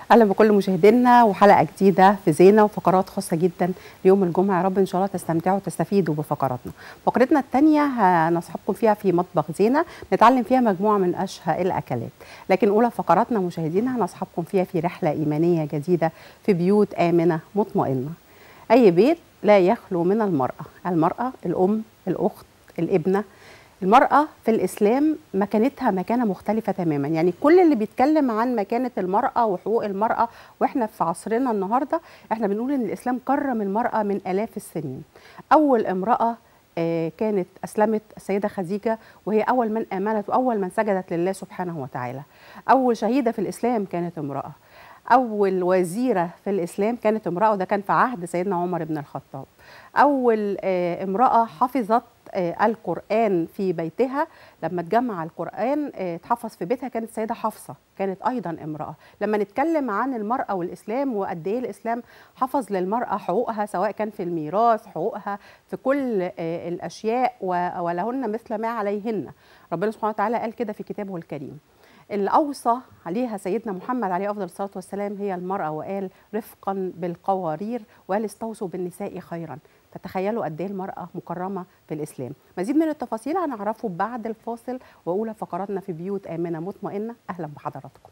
اهلا بكل مشاهدينا وحلقه جديده في زينه وفقرات خاصه جدا ليوم الجمعه يا رب ان شاء الله تستمتعوا وتستفيدوا بفقراتنا. فقرتنا الثانيه هنصحبكم فيها في مطبخ زينه نتعلم فيها مجموعه من اشهى الاكلات. لكن اولى فقراتنا مشاهدينا هنصحبكم فيها في رحله ايمانيه جديده في بيوت امنه مطمئنه. اي بيت لا يخلو من المراه، المراه الام، الاخت، الابنه المرأة في الإسلام مكانتها مكانة مختلفة تماما يعني كل اللي بيتكلم عن مكانة المرأة وحقوق المرأة وإحنا في عصرنا النهاردة إحنا بنقول إن الإسلام كرم المرأة من آلاف السنين أول امرأة آه، كانت أسلمت السيدة خديجة وهي أول من آمنت وأول من سجدت لله سبحانه وتعالى أول شهيدة في الإسلام كانت امرأة أول وزيرة في الإسلام كانت امرأة وده كان في عهد سيدنا عمر بن الخطاب أول آه، امرأة حفظت آه، القرآن في بيتها لما اتجمع القرآن آه، اتحفظ في بيتها كانت السيدة حفصة كانت أيضا امرأة لما نتكلم عن المرأة والإسلام وقد إيه الإسلام حفظ للمرأة حقوقها سواء كان في الميراث حقوقها في كل آه، الأشياء و- ولهن مثل ما عليهن ربنا سبحانه وتعالى قال كده في كتابه الكريم اللي أوصى عليها سيدنا محمد عليه أفضل الصلاة والسلام هي المرأة وقال رفقا بالقوارير وقال استوصوا بالنساء خيرا فتخيلوا قد ايه المرأة مكرمة في الإسلام مزيد من التفاصيل هنعرفه بعد الفاصل وأولى فقراتنا في بيوت آمنة مطمئنة أهلا بحضراتكم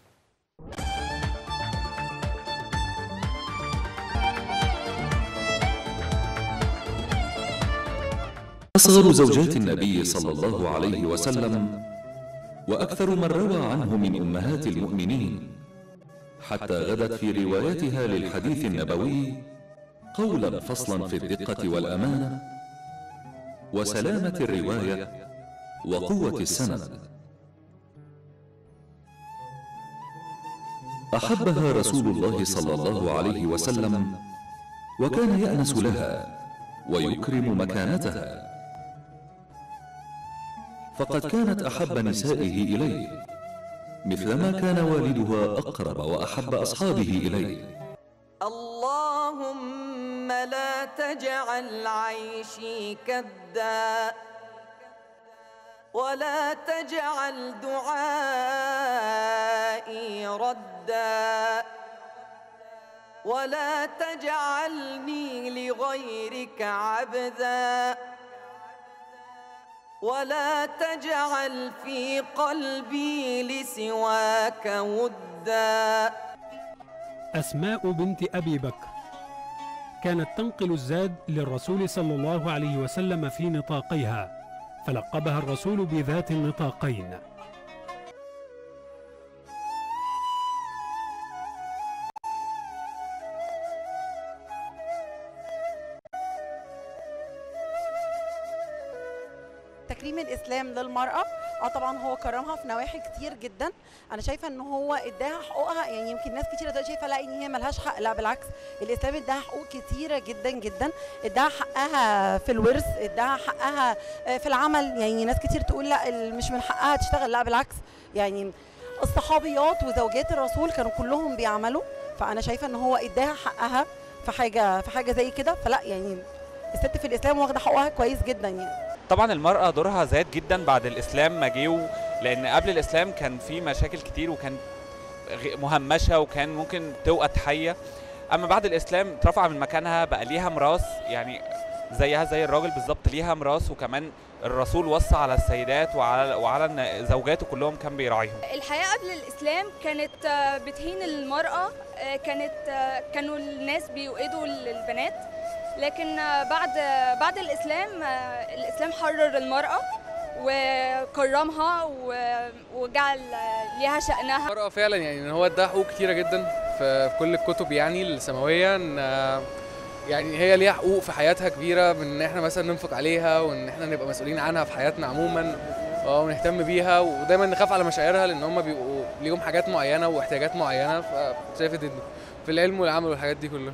أصغر زوجات النبي صلى الله عليه وسلم وأكثر من روى عنه من أمهات المؤمنين حتى غدت في روايتها للحديث النبوي قولا فصلا في الدقة والأمانة وسلامة الرواية وقوة السند أحبها رسول الله صلى الله عليه وسلم وكان يأنس لها ويكرم مكانتها فقد كانت احب نسائه اليه مثلما كان والدها اقرب واحب اصحابه اليه اللهم لا تجعل عيشي كدا ولا تجعل دعائي ردا ولا تجعلني لغيرك عبدا ولا تجعل في قلبي لسواك ودا أسماء بنت أبي بكر كانت تنقل الزاد للرسول صلى الله عليه وسلم في نطاقيها فلقبها الرسول بذات النطاقين تكريم الاسلام للمراه اه طبعا هو كرمها في نواحي كتير جدا انا شايفه ان هو اداها حقوقها يعني يمكن ناس كتيره دلوقتي شايفه لا ان هي ملهاش حق لا بالعكس الاسلام اداها حقوق كتيره جدا جدا اداها حقها في الورث اداها حقها آه، في العمل يعني ناس كتير تقول لا ال- مش من حقها تشتغل لا بالعكس يعني الصحابيات وزوجات الرسول كانوا كلهم بيعملوا فانا شايفه ان هو اداها حقها في حاجه في حاجه زي كده فلا يعني الست في الاسلام واخده حقوقها كويس جدا يعني طبعا المرأة دورها زاد جدا بعد الإسلام ما جه و- لأن قبل الإسلام كان في مشاكل كتير وكان غ- مهمشة وكان ممكن توقت حية أما بعد الإسلام اترفع من مكانها بقى ليها ميراث يعني زيها زي الراجل بالظبط ليها ميراث وكمان الرسول وصى على السيدات وعلى وعلى إن زوجاته كلهم كان بيراعيهم الحياة قبل الإسلام كانت آه، بتهين المرأة آه، كانت آه، كانوا الناس بيوئدوا البنات لكن آه، بعد آه، بعد الإسلام آه، الإسلام حرر المرأة وكرمها و- وجعل آه، ليها شأنها المرأة فعلا يعني ان هو اداها حقوق كتيرة جدا في في كل الكتب يعني السماوية ان آه، يعني هي ليها حقوق في حياتها كبيرة من ان احنا مثلا ننفق عليها وان احنا نبقى مسؤولين عنها في حياتنا عموما اه ونهتم بيها ودايما نخاف على مشاعرها لان هم بيبقوا ليهم حاجات معينة واحتياجات معينة فشايف ان في العلم والعمل والحاجات دي كلها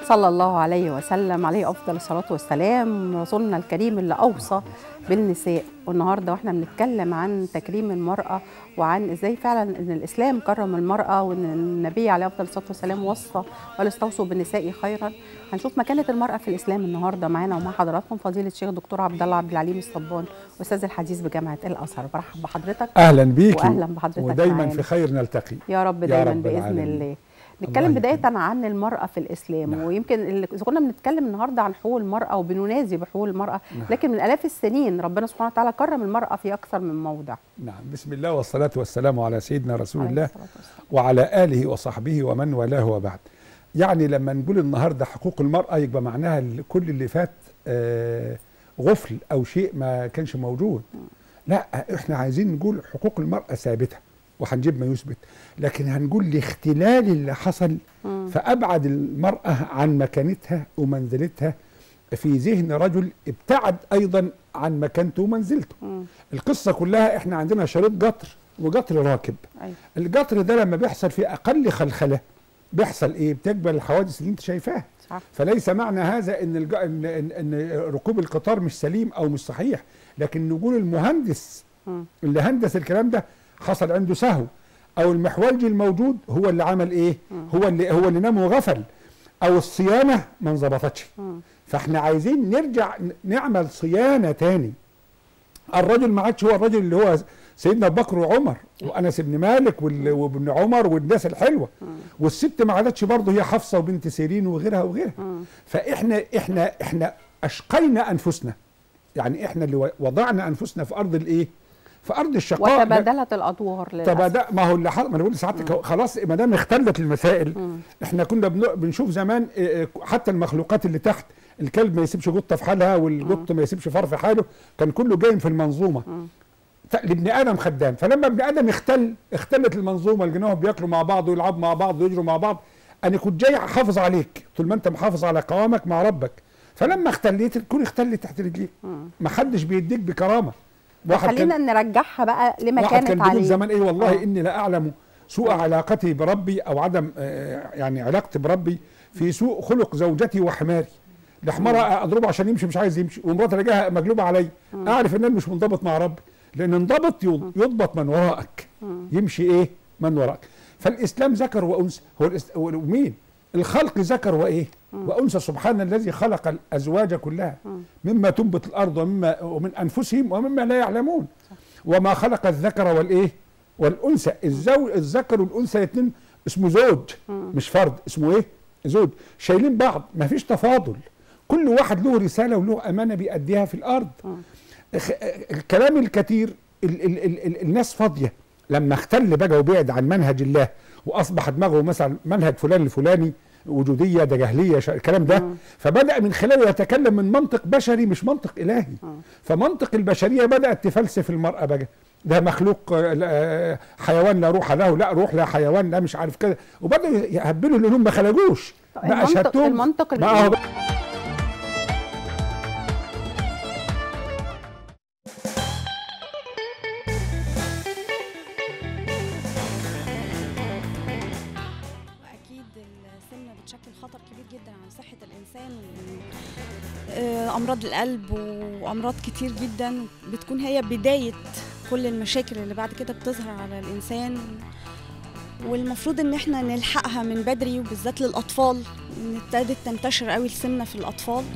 صلى الله عليه وسلم عليه افضل الصلاه والسلام رسولنا الكريم اللي اوصى بالنساء والنهارده واحنا بنتكلم عن تكريم المراه وعن ازاي فعلا ان الاسلام كرم المراه وان النبي عليه افضل الصلاه والسلام وصى ولا استوصوا بالنساء خيرا هنشوف مكانه المراه في الاسلام النهارده معانا ومع حضراتكم فضيله الشيخ دكتور عبد الله عبد العليم الصبان استاذ الحديث بجامعه الازهر برحب بحضرتك اهلا بيكي واهلا بحضرتك ودايما معانا. في خير نلتقي يا رب يا دايما رب باذن العالمين. الله نتكلم الله بدايه يكرمك. عن المراه في الاسلام نعم. ويمكن اللي إذا كنا بنتكلم النهارده عن حقوق المراه وبننادي بحقوق المراه نعم. لكن من الاف السنين ربنا سبحانه وتعالى كرم المراه في اكثر من موضع نعم بسم الله والصلاة والسلام على سيدنا رسول عليه الله الصلاة والسلام. وعلى آله وصحبه ومن والاه وبعد يعني لما نقول النهاردة حقوق المرأة يبقى معناها ال- كل اللي فات آه، غفل أو شيء ما كانش موجود لا احنا عايزين نقول حقوق المرأة ثابتة وهنجيب ما يثبت لكن هنقول الاختلال اللي حصل مم. فأبعد المرأة عن مكانتها ومنزلتها في ذهن رجل ابتعد أيضا عن مكانته ومنزلته مم. القصة كلها احنا عندنا شريط قطر وقطر راكب أيوة. القطر ده لما بيحصل في أقل خلخلة بيحصل ايه بتقبل الحوادث اللي انت شايفاها صح فليس معنى هذا ان الج... ان ان, إن ركوب القطار مش سليم او مش صحيح لكن نقول المهندس مم. اللي هندس الكلام ده حصل عنده سهو او المحولجي الموجود هو اللي عمل ايه هو اللي هو اللي نام وغفل او الصيانه ما انظبطتش مم. فاحنا عايزين نرجع ن- نعمل صيانه تاني الرجل ما عادش هو الرجل اللي هو سيدنا ابو بكر وعمر وانس بن مالك وال- وابن عمر والناس الحلوه والست ما عادتش برضه هي حفصه وبنت سيرين وغيرها وغيرها مم. فاحنا احنا احنا اشقينا انفسنا يعني احنا اللي وضعنا انفسنا في ارض الايه في ارض الشقاء وتبادلت الادوار للأسف. تبادل ما هو اللي حصل ما انا بقول لسعادتك هو خلاص ما دام اختلت المسائل مم. احنا كنا بن- بنشوف زمان اه، اه، حتى المخلوقات اللي تحت الكلب ما يسيبش قطه في حالها والقط ما يسيبش فار في حاله كان كله جاي في المنظومه مم. ف- لابن ادم خدام فلما ابن ادم اختل اختلت المنظومه لقيناهم بياكلوا مع بعض ويلعبوا مع بعض ويجروا مع بعض انا كنت جاي احافظ عليك طول ما انت محافظ على قوامك مع ربك فلما اختليت الكل اختل تحت رجليك مم. ما حدش بيديك بكرامه واحد كان- خلينا نرجعها بقى لما واحد كانت كان بيقول عليه زمان ايه والله آه. اني لا اعلم سوء علاقتي بربي او عدم آه، يعني علاقتي بربي في سوء خلق زوجتي وحماري الحمار اضربه عشان يمشي مش عايز يمشي ومراتي الاقيها مقلوبه عليا اعرف ان انا مش منضبط مع ربي لان انضبط يض- يضبط من وراءك يمشي ايه من وراءك فالاسلام ذكر وانثى هو الإس- هو مين الخلق ذكر وايه وانثى سبحان الذي خلق الازواج كلها مما تنبت الارض ومما ومن انفسهم ومما لا يعلمون وما خلق الذكر والايه والانثى الزوج الذكر والانثى الاثنين اسمه زوج مش فرد اسمه ايه زوج شايلين بعض ما فيش تفاضل كل واحد له رساله وله امانه بيأديها في الارض خ- الكلام الكثير ال ال ال ال الناس فاضيه لما اختل بقى وبعد عن منهج الله واصبح دماغه مثلا منهج فلان الفلاني وجوديه ده جهليه شا- الكلام ده فبدا من خلاله يتكلم من منطق بشري مش منطق الهي فمنطق البشريه بدات تفلسف المراه بقى ده مخلوق آه، لا، آه، حيوان لا روح له لا روح لا حيوان لا مش عارف كده وبداوا يهبلوا لانهم ما خلقوش طيب بقى المنطق- شهادتهم المنطق ما هو اللي- أكيد السمنة بتشكل خطر كبير جدا على صحة الإنسان آه، أمراض القلب وأمراض كتير جدا بتكون هي بداية كل المشاكل اللي بعد كده بتظهر على الإنسان والمفروض إن احنا نلحقها من بدري وبالذات للأطفال إن ابتدت تنتشر قوي السمنة في الأطفال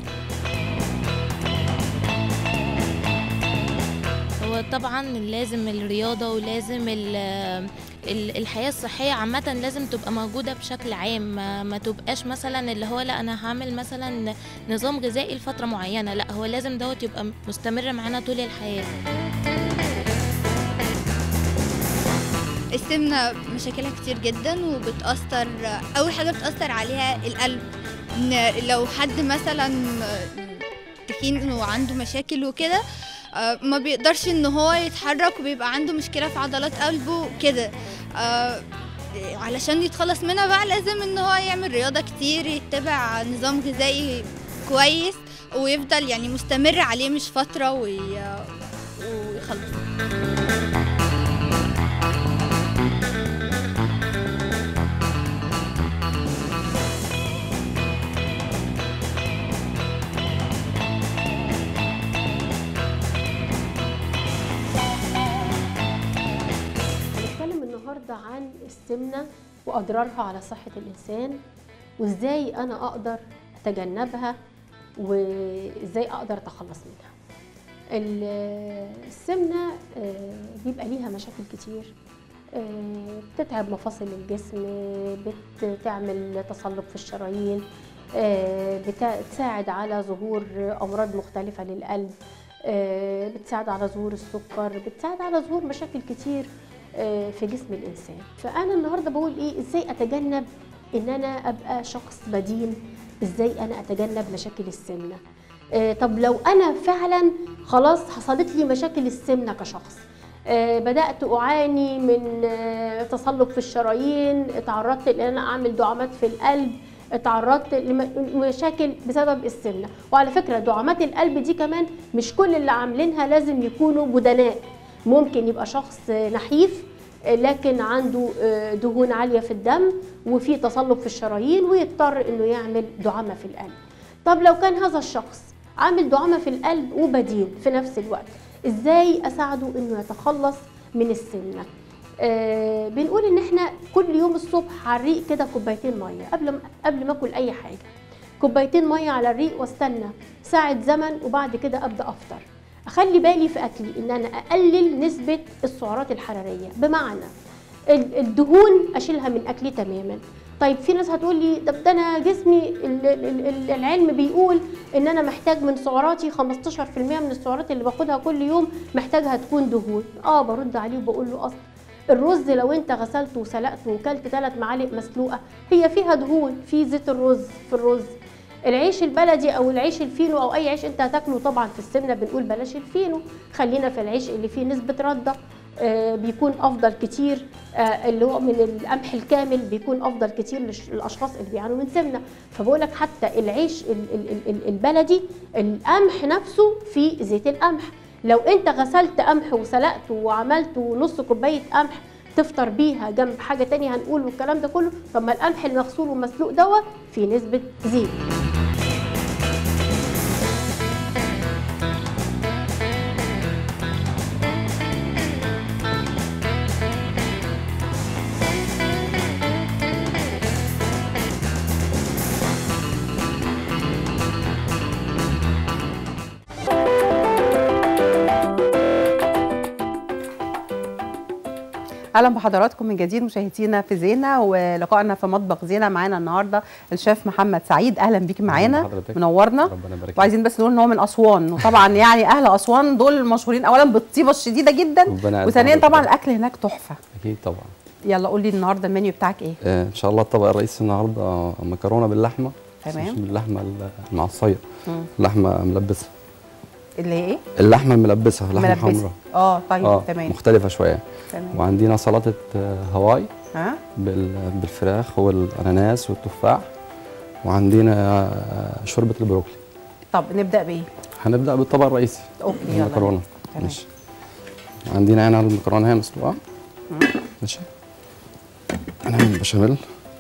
هو طبعا لازم الرياضة ولازم ال- ال- الحياة الصحية عامة لازم تبقى موجودة بشكل عام ما, ما تبقاش مثلا اللي هو لا أنا هعمل مثلا نظام غذائي لفترة معينة لا هو لازم دوت يبقى مستمر معانا طول الحياة السمنة مشاكلها كتير جدا وبتأثر أول حاجة بتأثر عليها القلب إن لو حد مثلا تخين وعنده مشاكل وكده آه، ما بيقدرش ان هو يتحرك وبيبقى عنده مشكلة في عضلات قلبه كده آه، علشان يتخلص منها بقى لازم ان هو يعمل رياضة كتير يتبع نظام غذائي كويس ويفضل يعني مستمر عليه مش فترة وي... ويخلص السمنة وأضرارها على صحة الإنسان وإزاي أنا أقدر أتجنبها وإزاي أقدر أتخلص منها ال- السمنة آه، بيبقى ليها مشاكل كتير آه، بتتعب مفاصل الجسم بتعمل تصلب في الشرايين آه، بتا- بتساعد على ظهور أمراض مختلفة للقلب آه، بتساعد على ظهور السكر بتساعد على ظهور مشاكل كتير آه، في جسم الإنسان فأنا النهاردة بقول إيه إزاي أتجنب إن أنا أبقى شخص بدين إزاي أنا أتجنب مشاكل السمنة آه، طب لو أنا فعلا خلاص حصلت لي مشاكل السمنة كشخص آه، بدأت أعاني من آه، تصلب في الشرايين اتعرضت لأن أنا أعمل دعامات في القلب اتعرضت لمشاكل بسبب السمنة وعلى فكرة دعامات القلب دي كمان مش كل اللي عاملينها لازم يكونوا بدناء ممكن يبقى شخص آه، نحيف آه، لكن عنده آه، دهون عالية في الدم وفي تصلب في الشرايين ويضطر انه يعمل دعامة في القلب طب لو كان هذا الشخص عامل دعامة في القلب وبدين في نفس الوقت ازاي اساعده انه يتخلص من السمنه آه بنقول ان احنا كل يوم الصبح على الريق كده كوبايتين ميه قبل ما قبل ما اكل اي حاجه كوبايتين ميه على الريق واستنى ساعه زمن وبعد كده ابدا افطر اخلي بالي في اكلي ان انا اقلل نسبه السعرات الحراريه بمعنى ال- الدهون اشيلها من اكلي تماما طيب في ناس هتقول لي طب ده انا جسمي ال- ال- ال- العلم بيقول ان انا محتاج من سعراتي 15% من السعرات اللي باخدها كل يوم محتاجها تكون دهون اه برد عليه وبقول له اصل الرز لو انت غسلته وسلقته وكلت ثلاث معالق مسلوقه هي فيها دهون في زيت الرز في الرز العيش البلدي او العيش الفينو او اي عيش انت هتاكله طبعا في السمنه بنقول بلاش الفينو خلينا في العيش اللي فيه نسبه رده آه، بيكون افضل كتير آه، اللي هو من القمح الكامل بيكون افضل كتير للش- للاشخاص اللي بيعانوا من سمنه فبقول لك حتى العيش ال- ال- ال- ال- البلدي القمح نفسه فيه زيت القمح لو انت غسلت قمح وسلقته وعملته نص كوبايه قمح تفطر بيها جنب حاجه تانية هنقول والكلام ده كله طب ما القمح المغسول والمسلوق دوت فيه نسبه زيت اهلا بحضراتكم من جديد مشاهدينا في زينه ولقائنا في مطبخ زينه معانا النهارده الشيف محمد سعيد اهلا بيك معانا بحضرتك. منورنا ربنا يبارك فيك. وعايزين بس نقول ان هو من اسوان وطبعا يعني اهل اسوان دول مشهورين اولا بالطيبه الشديده جدا ربنا يعز وثانيا حضرتك. طبعا الاكل هناك تحفه اكيد طبعا يلا قول لي النهارده المنيو بتاعك ايه آه ان شاء الله الطبق الرئيسي النهارده مكرونه باللحمه بس تمام. مش باللحمه المعصيه مم. لحمه ملبسه اللي هي ايه اللحمه الملبسه لحمه ملبسة. حمراء اه طيب اه تمام مختلفه شويه تمام وعندنا سلطه آه، هواي ها بال- بالفراخ والاناناس والتفاح وعندنا آه، شوربه البروكلي طب نبدا بايه هنبدا بالطبق الرئيسي اوكي يلا المكرونه تمام. ماشي عندنا هنا المكرونه هي مسلوقه ماشي هنعمل بشاميل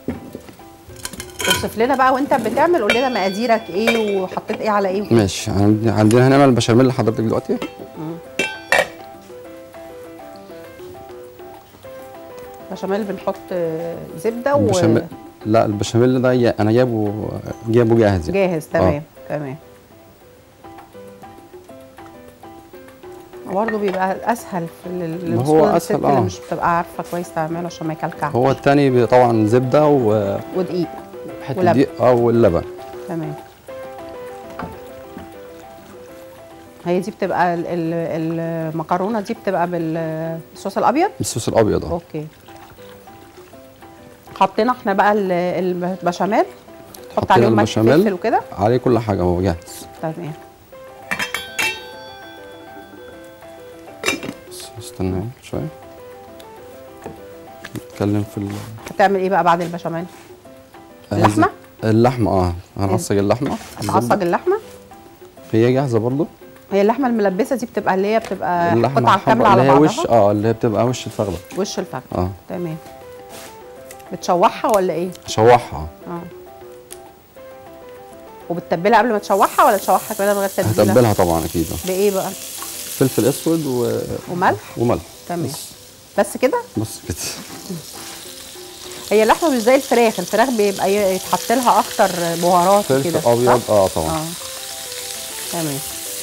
اوصف لنا بقى وانت بتعمل قول لنا مقاديرك ايه وحطيت ايه على ايه ماشي عندي- عندنا هنعمل بشاميل لحضرتك دلوقتي مم. بشاميل بنحط آه، زبده و البشاميل لا البشاميل ده يا- انا جايبه جايبه جاهز يعني. جاهز تمام تمام برضه بيبقى اسهل في ال- ما هو للأصول أسهل، الست اللي آه. مش بتبقى عارفه كويس تعمله عشان ما يكلكعش هو التاني بي- طبعا زبده وحته ودقيق ولبن. دقيق اه واللبن تمام هي دي بتبقى ال- ال- المكرونه دي بتبقى بالصوص الابيض الصوص الابيض اه اوكي حطينا احنا بقى ال- البشاميل تحط حطينا عليهم ملح البشاميل. فلفل وكده عليه كل حاجه هو جاهز تمام بس استنى شويه نتكلم في ال- هتعمل ايه بقى بعد البشاميل اللحمة؟ اللحمه اه هنعصج اللحمه هتعصج اللحمه هي جاهزه برضو هي اللحمه الملبسه دي بتبقى اللي هي بتبقى اللحمه قطعه كامله الحمراء على اللي هي بعضها وش اه اللي هي بتبقى وش الفخده وش الفخذ اه تمام بتشوحها ولا ايه اشوحها اه وبتتبلها قبل ما تشوحها ولا تشوحها كده من غير تتبيله هتبلها طبعا اكيد آه. بايه بقى فلفل اسود و... وملح وملح تمام بس, بس كده بس كده هي اللحمه مش زي الفراخ الفراخ بيبقى ي- يتحط لها اكتر بهارات وكده فلفل ابيض صح؟ اه طبعا اه تمام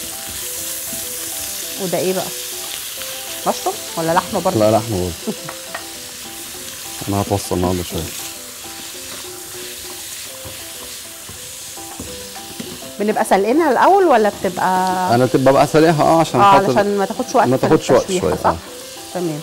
وده ايه بقى مشروم ولا لحمه برضه لا لحمه برضه انا هتوصل النهارده شويه بنبقى سلقينها الاول ولا بتبقى انا تبقى بقى سلقها اه عشان اه خاطر علشان ما تاخدش وقت ما في تاخدش وقت التشويحة، شويه صح اه تمام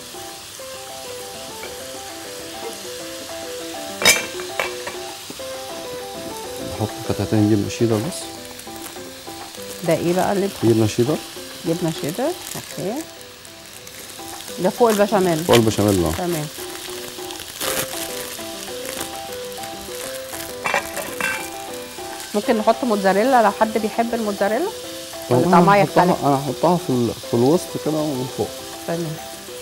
نحط قطعتين جبنه شيدر بس ده ايه بقى اللي جبنه شيدر جبنه شيدر اوكي ده فوق البشاميل فوق البشاميل اه تمام ممكن نحط موتزاريلا لو حد بيحب الموتزاريلا ولا أنا طعمها هحطها- يختلف انا هحطها في ال- في الوسط كده ومن فوق تمام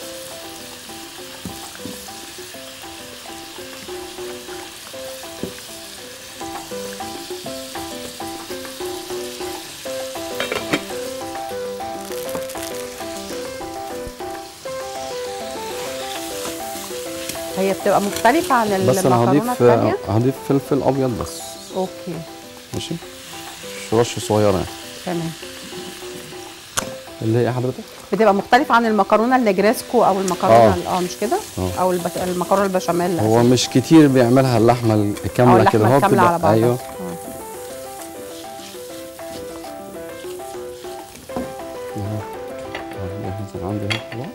هي بتبقى مختلفة عن بس انا المكرونة هضيف التانية هضيف فلفل ابيض بس اوكي ماشي رشه صغيره يعني تمام اللي هي حضرتك بتبقى مختلفة عن المكرونة النجريسكو او المكرونة آه. ال- اه مش كده؟ آه. او البش... المكرونة البشاميل هو مش كتير بيعملها اللحمه او الكامله كده اللحمة هو الكاملة على بتبقى بعضها ايوه آه. آه، جاهز عندي اهو طبعا.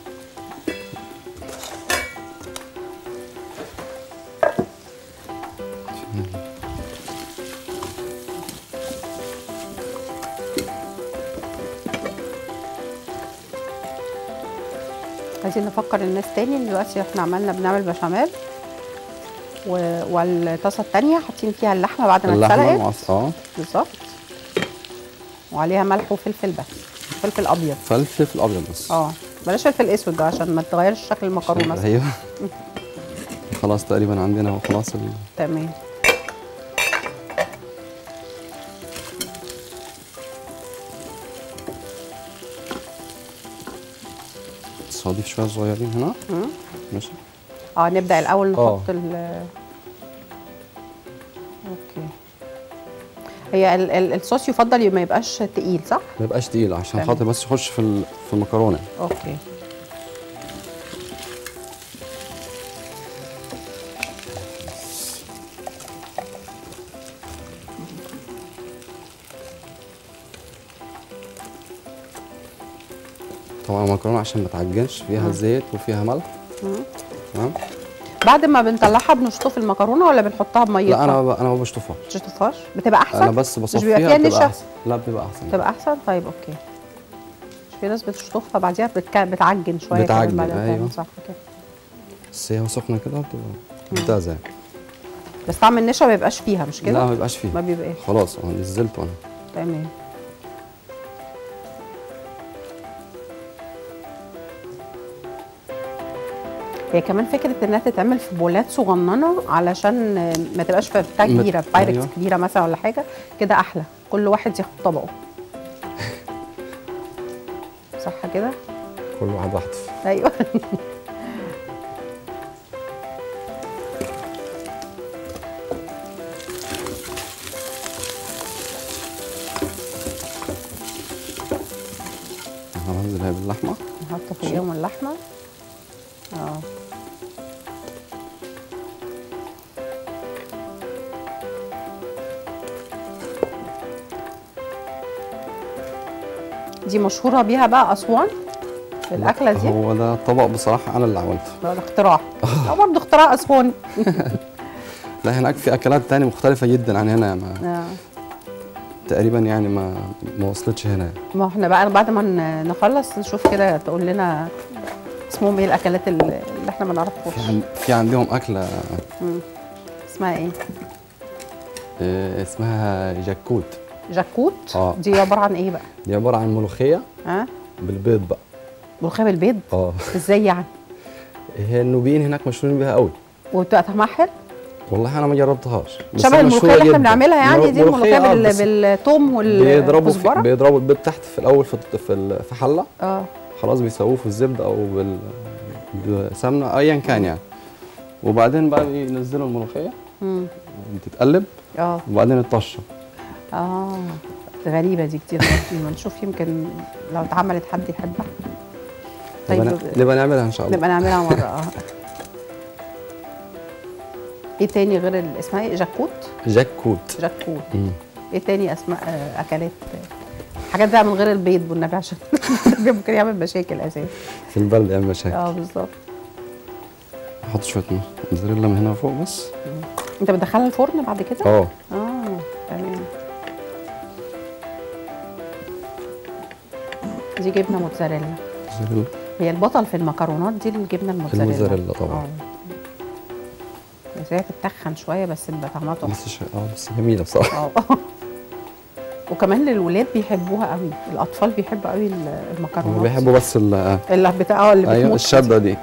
عايزين نفكر الناس تاني ان دلوقتي احنا عملنا بنعمل بشاميل و... والطاسه التانية حاطين فيها اللحمه بعد ما اللحمه اتسلقت معص- اه بالظبط وعليها ملح وفلفل بس فلفل ابيض فلفل ابيض بس اه بلاش فلفل اسود ده عشان ما تغيرش شكل المكرونه بس. ايوه خلاص تقريبا عندنا خلاص ال... تمام بس هضيف شويه صغيرين هنا مم. ماشي اه نبدا الاول آه. نحط ال اوكي هي ال- ال- الصوص يفضل ما يبقاش تقيل صح ما يبقاش تقيل عشان تمام. خاطر بس يخش في ال- في المكرونه اوكي طبعا المكرونه عشان ما تعجنش فيها مم. زيت وفيها ملح مم. تمام بعد ما بنطلعها بنشطف المكرونه ولا بنحطها بميه لا انا ب... انا ما بشطفهاش مش تشطفهاش بتبقى احسن انا بس مش بيبقى بصفيها فيها بتبقى نشا احسن لا بتبقى احسن بتبقى احسن طيب اوكي مش في ناس بتشطفها بعديها بتك... بتعجن شويه كمان بتعجن، بعد ما تعمل، أيوة. صح كده بس هي سخنه كده بتبقى ممتازه يعني. بس طعم النشا ما بيبقاش فيها مش كده لا ما بيبقاش فيه ما بيبقاش خلاص انا نزلت وانا تمام هي كمان فكره انها تتعمل في بولات صغننه علشان ما تبقاش في بتاع مت- كبيره في بايركس أيوة. كبيره مثلا ولا حاجه كده احلى كل واحد ياخد طبقه صح كده كل واحد واحده ايوه هنزلها باللحمه نحط فوقيهم اللحمه اه دي مشهوره بيها بقى اسوان الاكله دي هو ده طبق بصراحه انا اللي عملته ده اختراع اه برضه اختراع اسواني لا هناك في اكلات تانية مختلفه جدا عن هنا ما آه. تقريبا يعني ما ما وصلتش هنا ما احنا بقى بعد ما ن- نخلص نشوف كده تقول لنا اسمهم ايه الاكلات اللي اللي احنا ما نعرفهاش في, عن- في عندهم اكله مم. اسمها ايه آه، اسمها جاكوت جاكوت اه دي عباره عن ايه بقى دي عباره عن ملوخيه ها بالبيض بقى ملوخيه بالبيض اه ازاي يعني هي النوبيين هناك مشهورين بيها قوي وبتبقى طعمها حلو والله انا ما جربتهاش بس شبه هي الملوخيه مشهورة اللي احنا جداً. بنعملها يعني دي ملو- الملوخيه آه، بال... بس بالثوم بيضربوا في والكزبره بيضربوا البيض تحت في الاول في في ال- في حله اه خلاص بيسووه في الزبده او بال- بالسمنه ايا كان يعني وبعدين بقى بينزلوا الملوخيه مم. تتقلب اه وبعدين الطشه اه غريبه دي كتير ما نشوف يمكن لو اتعملت حد يحبها طيب نبقى نبقى نعملها ان شاء الله نبقى نعملها مره اه ايه تاني غير ال- اسمها ايه جاكوت جاكوت جاكوت مم. ايه تاني اسماء آه، اكلات حاجات بقى من غير البيض والنبي عشان ممكن يعمل مشاكل اساسا في البلد يعمل مشاكل اه بالظبط احط شويه موزاريلا من هنا فوق بس انت بتدخلها الفرن بعد كده اه اه تمام دي جبنه موتزاريلا موزاريلا هي البطل في المكرونات دي الجبنه الموتزاريلا الموزاريلا طبعا اه بس هي بتتخن شويه بس بيبقى طعمها تحفه بس ش- اه بس جميله بصراحه اه وكمان الولاد بيحبوها قوي الاطفال بيحبوا قوي ال- المكرونات هم بيحبوا بس ال اللي بتاع اه اللي ايوه بتموت الشده دي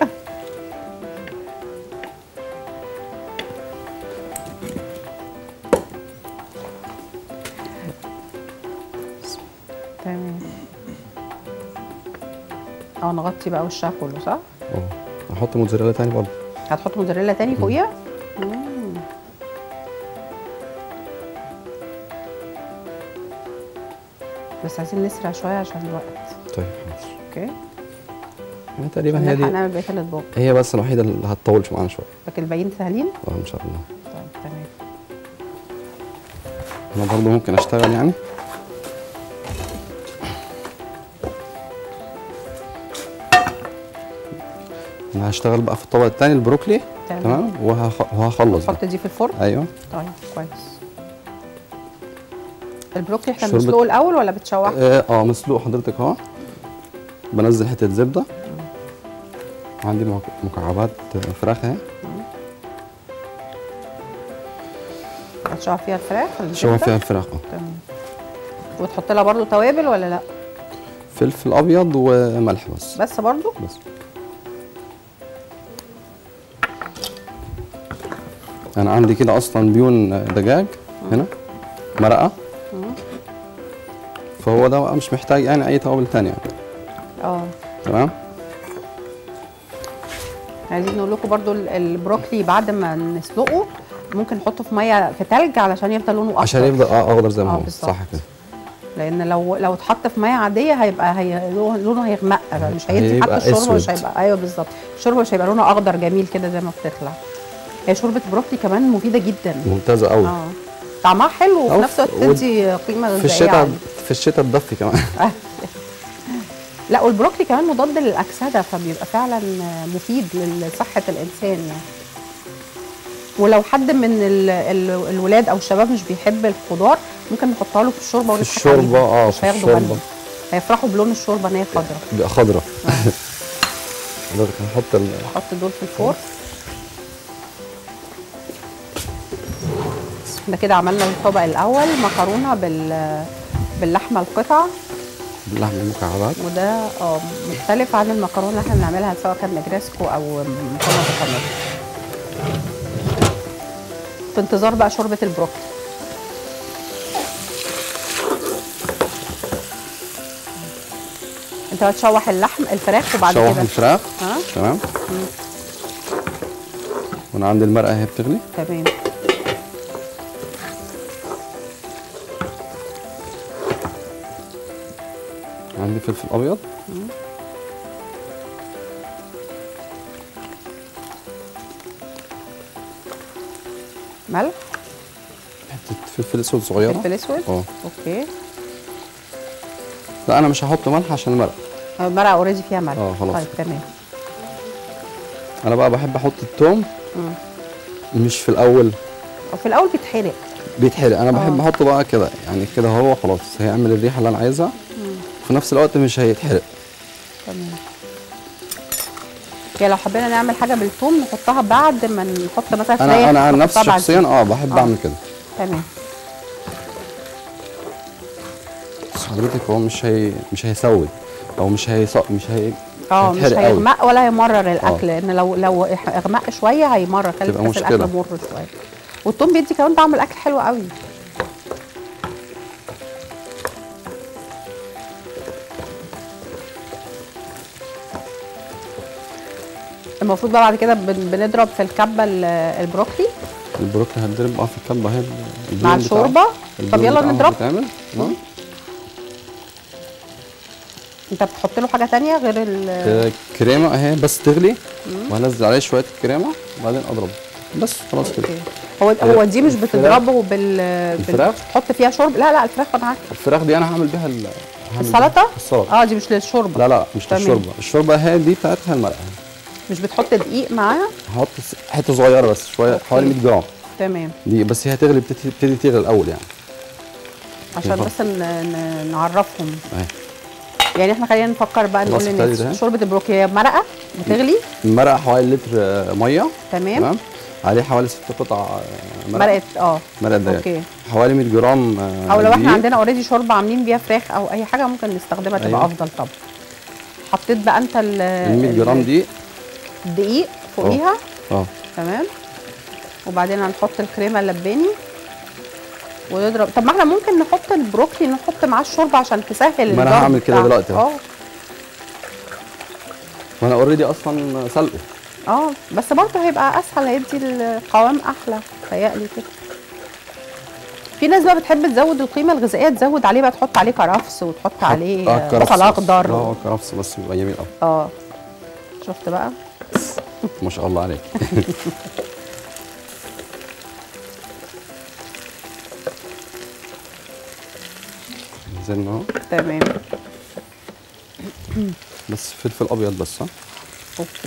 تمام اه نغطي بقى وشها كله صح؟ اه احط موزاريلا تاني برضه هتحط موزاريلا تاني فوقيها؟ مم. بس عايزين نسرع شويه عشان الوقت طيب حاضر اوكي هي تقريبا هي نلحق دي نعمل بقيه الاطباق هي بس الوحيده اللي هتطول معانا شويه لكن الباقيين سهلين؟ اه ان شاء الله طيب تمام انا برضه ممكن اشتغل يعني انا هشتغل بقى في الطبق التاني البروكلي تمام. تمام وهخ- وهخلص بقى تحط دي في الفرن؟ ايوه طيب كويس البروكلي احنا شوربة- بنسلقه الاول ولا بتشوحه؟ اه آه، مسلوق حضرتك اهو بنزل حته زبده عندي مك- مكعبات فراخ اهي هتشوح فيها الفراخ ولا شوح الزبدة؟ فيها الفراخ اه تمام وتحط لها برضو توابل ولا لا؟ فلفل ابيض وملح بس بس برضو؟ بس انا عندي كده اصلا بيون دجاج هنا مرقه مم. فهو ده بقى مش محتاج يعني اي توابل تانية اه تمام عايزين نقول لكم برضو ال- البروكلي بعد ما نسلقه ممكن نحطه في ميه في تلج علشان يفضل لونه اخضر عشان يفضل اه اخضر زي ما آه، هو بالظبط. صح كده لان لو لو اتحط في ميه عاديه هيبقى هي لونه هيغمق بقى، مش هيدي هيبقى حتى الشوربه مش أسود. هيبقى ايوه بالظبط الشوربه مش هيبقى لونها اخضر جميل كده زي ما بتطلع هي شوربه بروكلي كمان مفيده جدا ممتازه قوي اه طعمها حلو وفي أو نفس الوقت في- تدي قيمه غذائيه في الشتاء عالية. في الشتاء تدفي كمان لا والبروكلي كمان مضاد للاكسده فبيبقى فعلا مفيد لصحه الانسان يعني ولو حد من ال ال الولاد او الشباب مش بيحب الخضار ممكن نحطها له في الشوربه في ونضحك الشوربه عليهم. اه مش في هياخدوا بالهم الشوربه هيفرحوا بلون الشوربه ان هي خضراء تبقى خضرا حضرتك هنحط ال- نحط دول في الفرن ده كده عملنا الطبق الاول مكرونه بال باللحمه القطع اللحم المكعبات وده اه مختلف عن المكرونه اللي احنا بنعملها سواء كان نجرسكو او مكرونه بشاميل في انتظار بقى شوربه البروكلي انت هتشوح اللحم الفراخ وبعد شوح كده الفراخ ها تمام مم. وانا عندي المرقه اهي بتغلي تمام عندي فلفل ابيض مم. ملح حته فلفل اسود صغيره فلفل اسود اه اوكي لا انا مش هحط ملح عشان المرقه المرقه اوريدي فيها ملح اه، خلاص. طيب تمام انا بقى بحب احط التوم مم. مش في الاول وفي الاول بيتحرق بيتحرق انا بحب اه. احطه بقى كده يعني كده هو خلاص هيعمل الريحه اللي انا عايزها مم. في نفس الوقت مش هيتحرق تمام يعني لو حبينا نعمل حاجه بالثوم نحطها بعد ما نحط مثلا فراخ انا انا عن نحطها نفسي بعد شخصيا كده. اه بحب اه. اعمل كده تمام بس حضرتك هو مش هي مش هيسود او مش هيص مش هي اه مش هيتحرق قوي. هيغمق ولا هيمرر الاكل اه. لان لو لو اغمق شويه هيمرر خلي تبقى تحس الاكل مشكلة. مر شويه والثوم بيدي كمان طعم الاكل حلو قوي المفروض بقى بعد كده بن- بنضرب في الكبه ال- البروكلي البروكلي هتضرب اه في الكبه اهي الدهون مع بتاعه. الشوربه طب الدهون يلا بتاعه نضرب بتتعمل تمام انت بتحط له حاجه تانية غير ال كده كريمه اهي بس تغلي مم. وهنزل عليه شويه الكريمه وبعدين اضرب بس خلاص كده هو هو دي مش الفراخ- بتضربه بال الفراخ؟ بتحط فيها شرب لا لا الفراخ انا عارفه الفراخ دي انا هعمل بيها ال- هعمل السلطه بيها السلطه اه دي مش للشوربه لا لا مش تمام. الشوربه الشوربه هي دي بتاعتها المرقه مش بتحط دقيق معاها هحط س- حته صغيره بس شويه حوالي 100 جرام تمام دي بس هي هتغلي بتبتدي بتبتدي تغلي الاول يعني عشان ينفع. بس ن- ن- نعرفهم اهي يعني احنا خلينا نفكر بقى خلاص نقول ابتدت اهي. ان شوربه البروكلي هي مرقه بتغلي المرقه حوالي لتر آه، ميه تمام عليه حوالي ست قطع آه، مرقه اه مرقه دجاج اوكي حوالي 100 جرام آه، او لو احنا دقيق. عندنا اوريدي شوربه عاملين بيها فراخ او اي حاجه ممكن نستخدمها تبقى أيوة. افضل طبعا حطيت بقى انت ال ال 100 جرام دي الدقيق فوقيها اه تمام وبعدين هنحط الكريمه اللباني ونضرب طب ما احنا ممكن نحط البروكلي نحط معاه الشوربه عشان تسهل ما أنا الضرب هعمل كده بتاعه. دلوقتي أهو. اه وانا اوريدي اصلا سلقه اه بس برضه هيبقى اسهل هيدي القوام احلى تهيألي كده في ناس بقى بتحب تزود القيمه الغذائيه تزود عليه بقى تحط عليه كرفس وتحط عليه اه كرفس بصل بس. اخضر اه هو كرفس بس بيبقى جميل قوي اه شفت بقى ما شاء الله عليك نزلنا اهو تمام بس فلفل ابيض بس ها اوكي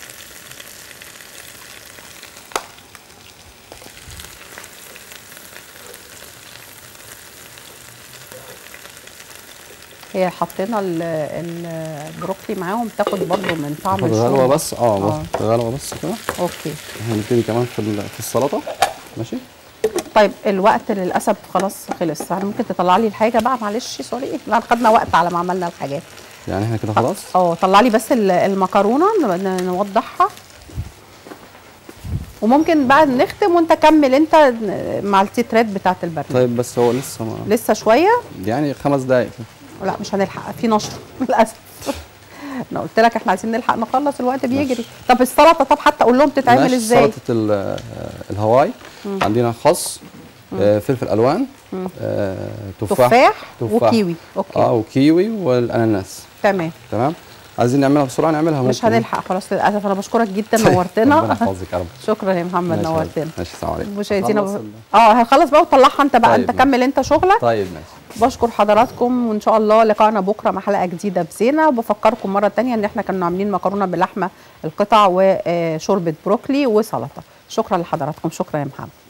هي حطينا ال- البروكلي معاهم تاخد برضو من طعم تاخد غلوه الشوربه بس اه بس غلوه بس كده اوكي هنبتدي كمان في ال- في السلطه ماشي طيب الوقت للاسف خلاص خلص يعني ممكن تطلع لي الحاجه بقى معلش سوري احنا خدنا وقت على ما عملنا الحاجات يعني احنا كده خلاص اه طلع لي بس ال- المكرونه ن- ن- نوضحها وممكن بقى نختم وانت كمل انت ن- مع التترات بتاعت البرنامج طيب بس هو لسه ما لسه شويه يعني خمس دقايق كده لا مش هنلحق في نشر للاسف انا قلت لك احنا عايزين نلحق نخلص الوقت بيجري طب السلطه طب حتى قول لهم تتعمل ماشي، ازاي سلطه ال- آه، الهواي مم. عندنا خس آه، فلفل الوان مم. آه، تفاح تفاح وكيوي اوكي اه وكيوي والاناناس تمام تمام عايزين نعملها بسرعه نعملها مش ممكن. هنلحق خلاص للاسف انا بشكرك جدا ربنا نورتنا يحفظك يا رب شكرا يا محمد ماشي يا رب. نورتنا ماشي السلام عليكم مشاهدينا خلص ب... ال- اه هخلص بقى وطلعها انت بقى طيب انت ماشي. كمل انت شغلك طيب ماشي بشكر حضراتكم وان شاء الله لقاءنا بكره مع حلقه جديده بزينه وبفكركم مره تانية ان احنا كنا عاملين مكرونه باللحمه القطع وشوربه بروكلي وسلطه شكرا لحضراتكم شكرا يا محمد